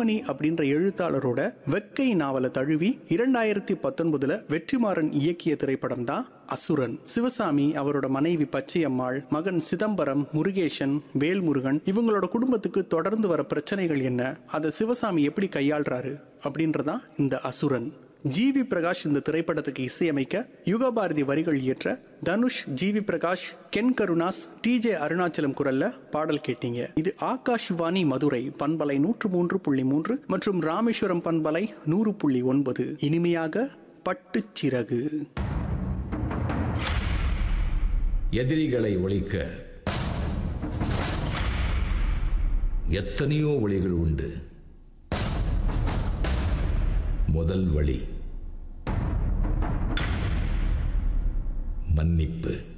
பொன்மணி அப்படின்ற எழுத்தாளரோட வெக்கை நாவலை தழுவி இரண்டாயிரத்தி பத்தொன்பதுல வெற்றிமாறன் இயக்கிய திரைப்படம் தான் அசுரன் சிவசாமி அவரோட மனைவி பச்சையம்மாள் மகன் சிதம்பரம் முருகேசன் வேல்முருகன் இவங்களோட குடும்பத்துக்கு தொடர்ந்து வர பிரச்சனைகள் என்ன அதை சிவசாமி எப்படி கையாள்றாரு அப்படின்றதான் இந்த அசுரன் ஜிவி பிரகாஷ் இந்த திரைப்படத்துக்கு இசையமைக்க யுகபாரதி வரிகள் இயற்ற Dhanush G V Prakash Ken Karunas T J Arunachalam குரல்ல பாடல் கேட்டீங்க இது ஆகாஷ்வாணி மதுரை பண்பலை நூற்று மூன்று புள்ளி மூன்று மற்றும் ராமேஸ்வரம் பண்பலை நூறு புள்ளி ஒன்பது இனிமையாக பட்டுச்சிறகு எதிரிகளை ஒழிக்க எத்தனையோ வழிகள் உண்டு முதல் வழி மன்னிப்பு